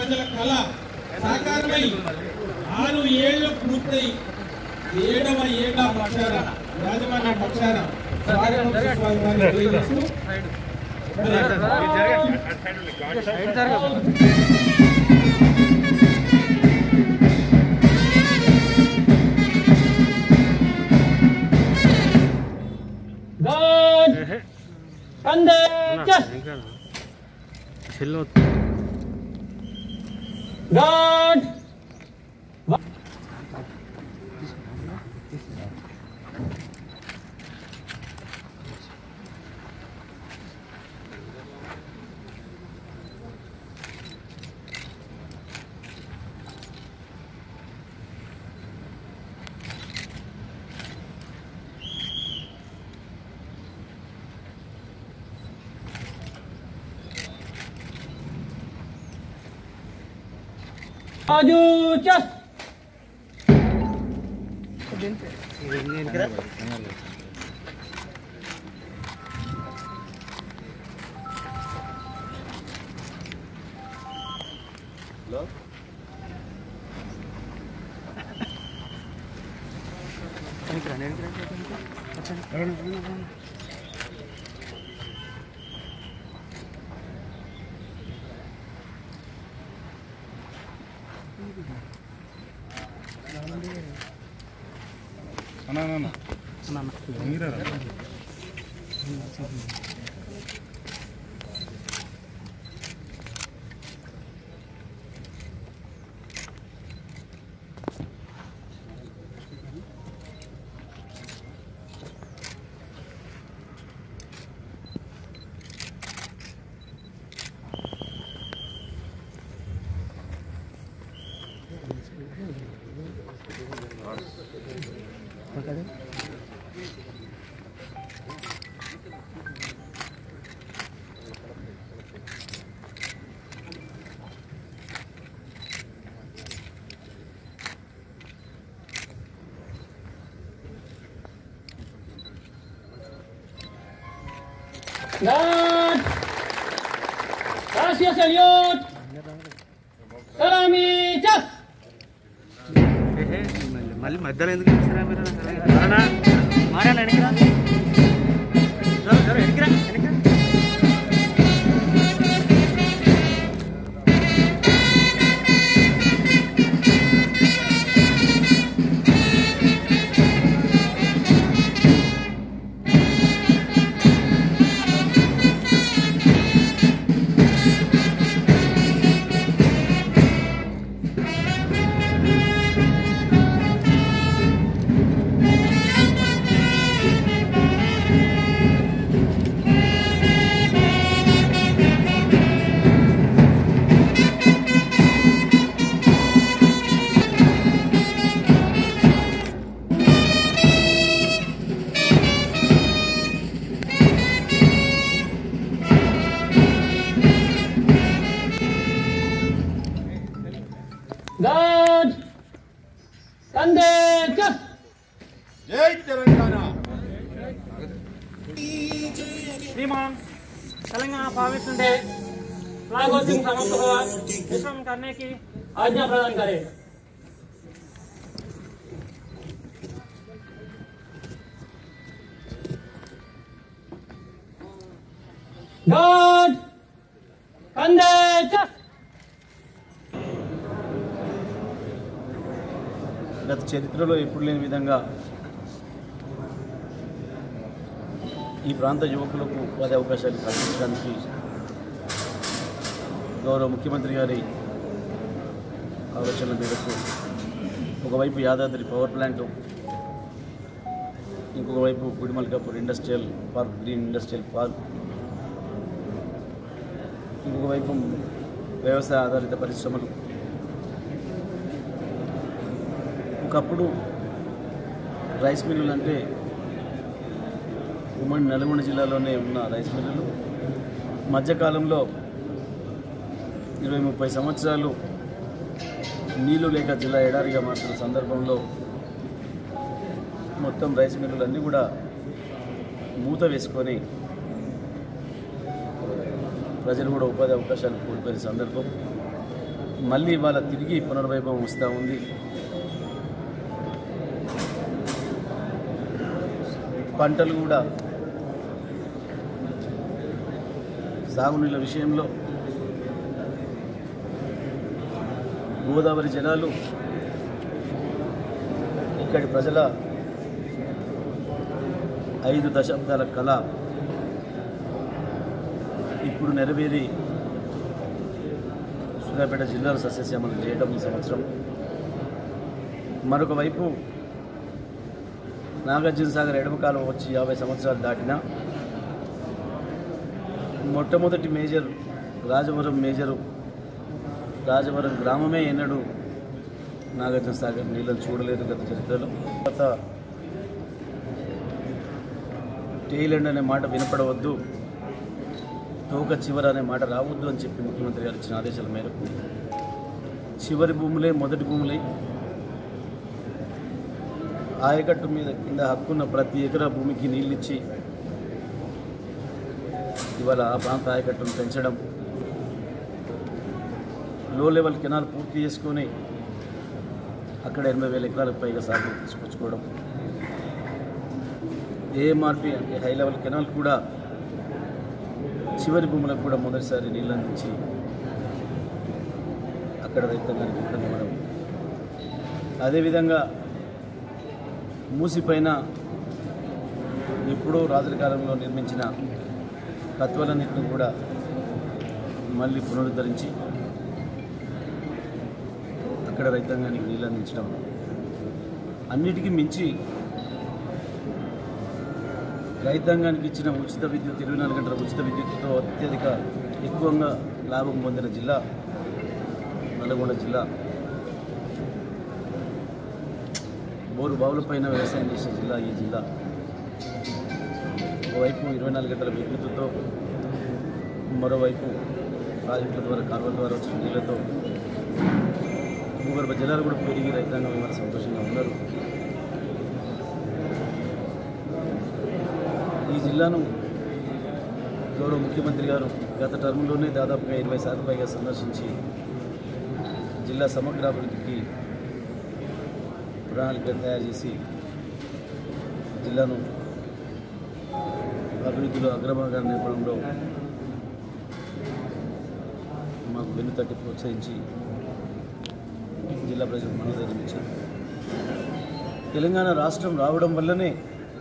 ప్రజల కళ సాకారమై ఆరు ఏళ్లు పూర్తయి ఏడవ ఏట పక్షాన యాజమాన్య పక్షాన స్వాగతం సుస్వాగతాన్ని తెలియజేస్తూ మరి God కందే చెస్ చెల్లో God maju చెస్ God Gracias Eliot Salami చెస్ మళ్ళీ మధ్యలో ఎందుకు ఇచ్చారా మీరు సరేనా? మారాలా వెనక్కిరా జర, జర, వెనక్కిరా, వెనక్కిరా. God కందే చెస్ జై తెలంగాణ श्रीमान तेलंगाना प्रॉविंस में फ्लैग होस्टिंग समाप्त हुआ विश्राम करने की आज्ञा प्रदान करें God కందే చెస్ గత చరిత్రలో ఎప్పుడు లేని విధంగా ఈ ప్రాంత యువకులకు ఉపాధి అవకాశాలు కల్పించడానికి గౌరవ ముఖ్యమంత్రి గారి ఆలోచనల మేరకు ఒకవైపు యాదాద్రి పవర్ ప్లాంట్ ఇంకొక వైపు Gudimalkapur industrial park green industrial park ఇంకొక వైపు వ్యవసాయ ఆధారిత పరిశ్రమలు ఒకప్పుడు రైస్ మిల్లులు అంటే ఉమ్మడి నల్గొండ జిల్లాలోనే ఉన్న రైస్ మిల్లులు మధ్యకాలంలో ఇరవై ముప్పై సంవత్సరాలు నీళ్లు లేక జిల్లా ఎడారిగా మారుతున్న సందర్భంలో మొత్తం రైస్ మిల్లులన్నీ కూడా మూత వేసుకొని ప్రజలు కూడా ఉపాధి అవకాశాలు కోల్పోయిన సందర్భం మళ్ళీ ఇవాళ తిరిగి పునర్వైభవం వస్తూ ఉంది పంటలు కూడా సాగునీళ్ళ విషయంలో గోదావరి జలాలు ఇక్కడి ప్రజల ఐదు దశాబ్దాల కళ ఇప్పుడు నెరవేరి సూర్యాపేట జిల్లాను సస్యశ్యామలం చేయడం ఈ సంవత్సరం మరొక వైపు నాగార్జున సాగర్ ఎడమకాలం వచ్చి యాభై సంవత్సరాలు దాటినా మొట్టమొదటి మేజర్ రాజవరం మేజరు రాజవరం గ్రామమే ఎన్నడూ నాగార్జున సాగర్ నీళ్ళని చూడలేదు గత చరిత్రలో తర్వాత టెయిలెండ్ అనే మాట వినపడవద్దు తోక చివర అనే మాట రావద్దు అని చెప్పి ముఖ్యమంత్రి గారు ఇచ్చిన ఆదేశాల మేరకు చివరి భూములే మొదటి భూములై ఆయకట్టు మీద కింద హక్కున్న ప్రతి ఎకరా భూమికి నీళ్ళిచ్చి ఇవాళ ఆ ప్రాంత ఆయకట్టును పెంచడం లో లెవెల్ కెనాల్ పూర్తి చేసుకొని అక్కడ ఎనభై వేల ఎకరాలకు పైగా సాగు తీసుకొచ్చుకోవడం ఏఎంఆర్పి అంటే హై లెవెల్ కెనాల్ కూడా చివరి భూములకు కూడా మొదటిసారి నీళ్ళు అందించి అక్కడ రైతాంగానికి ఇవ్వడం అదేవిధంగా మూసిపైన ఎప్పుడో రాజుల కాలంలో నిర్మించిన కత్వలన్నింటిని కూడా మళ్ళీ పునరుద్ధరించి అక్కడ రైతాంగానికి నీళ్ళు అందించడం అన్నిటికీ మించి రైతాంగానికి ఇచ్చిన ఉచిత విద్యుత్ ఇరవై నాలుగు గంటల ఉచిత విద్యుత్తుతో అత్యధిక ఎక్కువగా లాభం పొందిన జిల్లా నల్గొండ జిల్లా బోరు బావులపైన వ్యవసాయం చేసే జిల్లా ఈ జిల్లా ఒకవైపు ఇరవై నాలుగు గంటల విద్యుత్తుతో మరోవైపు ప్రాజెక్టుల ద్వారా కాలువల ద్వారా వచ్చిన నీళ్లతో భూగర్భ జలాలు కూడా పెరిగి రైతాంగం ఇవాళ సంతోషంగా ఉన్నారు ఈ జిల్లాను గౌరవ ముఖ్యమంత్రి గారు గత టర్మ్లోనే దాదాపుగా ఇరవై శాతం పైగా సందర్శించి జిల్లా సమగ్ర అభివృద్ధికి ప్రణాళిక తయారు చేసి జిల్లాను అభివృద్ధిలో అగ్రభాగాన్ని నింపడంలో మాకు వెన్నుతట్టి ప్రోత్సహించి జిల్లా ప్రజలకు మనోధైర్యం ఇచ్చారు తెలంగాణ రాష్ట్రం రావడం వల్లనే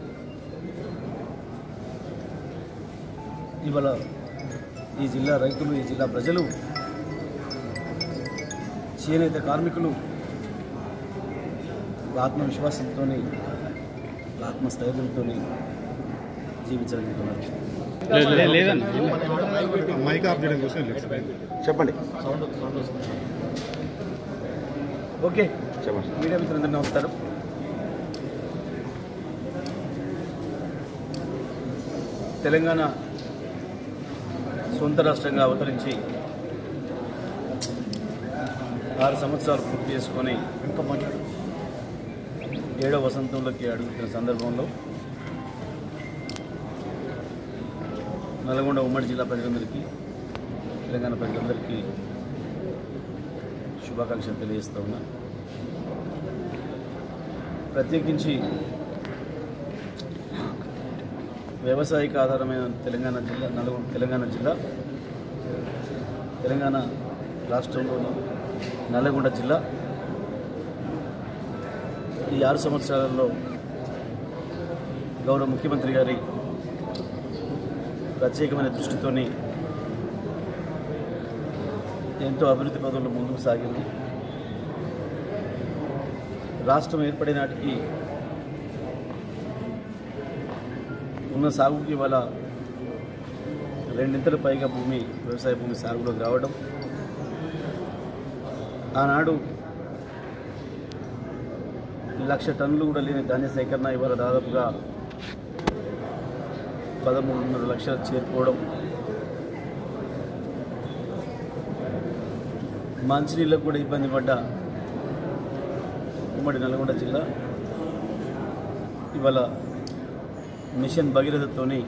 ఇవాళ ఈ జిల్లా రైతులు ఈ జిల్లా ప్రజలు చేనేత కార్మికులు ఆత్మవిశ్వాసంతో ఆత్మస్థైర్యంతో జీవించగలుగుతున్నారు మైక్ ఆఫ్ చేయడం కోసం చెప్పండి ఓకే చెప్పండి మీడియా మిత్రులందరూ నమస్కారం తెలంగాణ సొంత రాష్ట్రంగా అవతరించి ఆరు సంవత్సరాలు పూర్తి చేసుకొని ఏడవ వసంతంలోకి అడుగుతున్న సందర్భంలో నల్గొండ ఉమ్మడి జిల్లా ప్రజలందరికీ తెలంగాణ ప్రజలందరికీ శుభాకాంక్షలు తెలియజేస్తా ఉన్నా ప్రత్యేకించి వ్యవసాయక ఆధారమైన తెలంగాణ జిల్లా నల్గొండ తెలంగాణ జిల్లా తెలంగాణ రాష్ట్రంలోని నల్లగొండ జిల్లా ఈ ఆరు సంవత్సరాలలో గౌరవ ముఖ్యమంత్రి గారి ప్రత్యేకమైన దృష్టితోని ఎంతో అభివృద్ధి పదంలో ముందుకు సాగింది రాష్ట్రం ఏర్పడే నాటికి ఉన్న సాగుకి ఇవాళ రెండింతల పైగా భూమి వ్యవసాయ భూమి సాగులోకి రావడం ఆనాడు లక్ష టన్నులు కూడా లేని ధాన్య సేకరణ ఇవాళ దాదాపుగా పదమూడున్నర లక్షలు చేరుకోవడం మంచినీళ్ళకు కూడా ఇబ్బంది పడ్డ ఉమ్మడి నల్గొండ జిల్లా ఇవాళ మిషన్ భగీరథతోని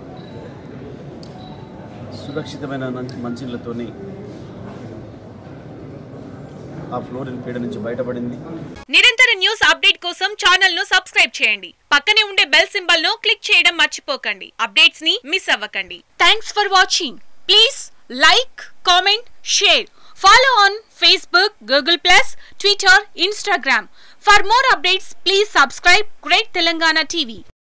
సురక్షితమైన నం- మంచినీళ్ళతోని ఆ ఫ్లోరిన్ పీడ నుంచి బయటపడింది నిరంతర న్యూస్ అప్డేట్ కోసం ఛానల్ ను సబ్స్క్రైబ్ చేయండి పక్కనే ఉండే బెల్ సింబల్ ను క్లిక్ చేయడం మర్చిపోకండి అప్డేట్స్ ని మిస్ అవ్వకండి thanks for watching please like comment share follow on Facebook Google plus Twitter Instagram for more updates please subscribe great Telangana TV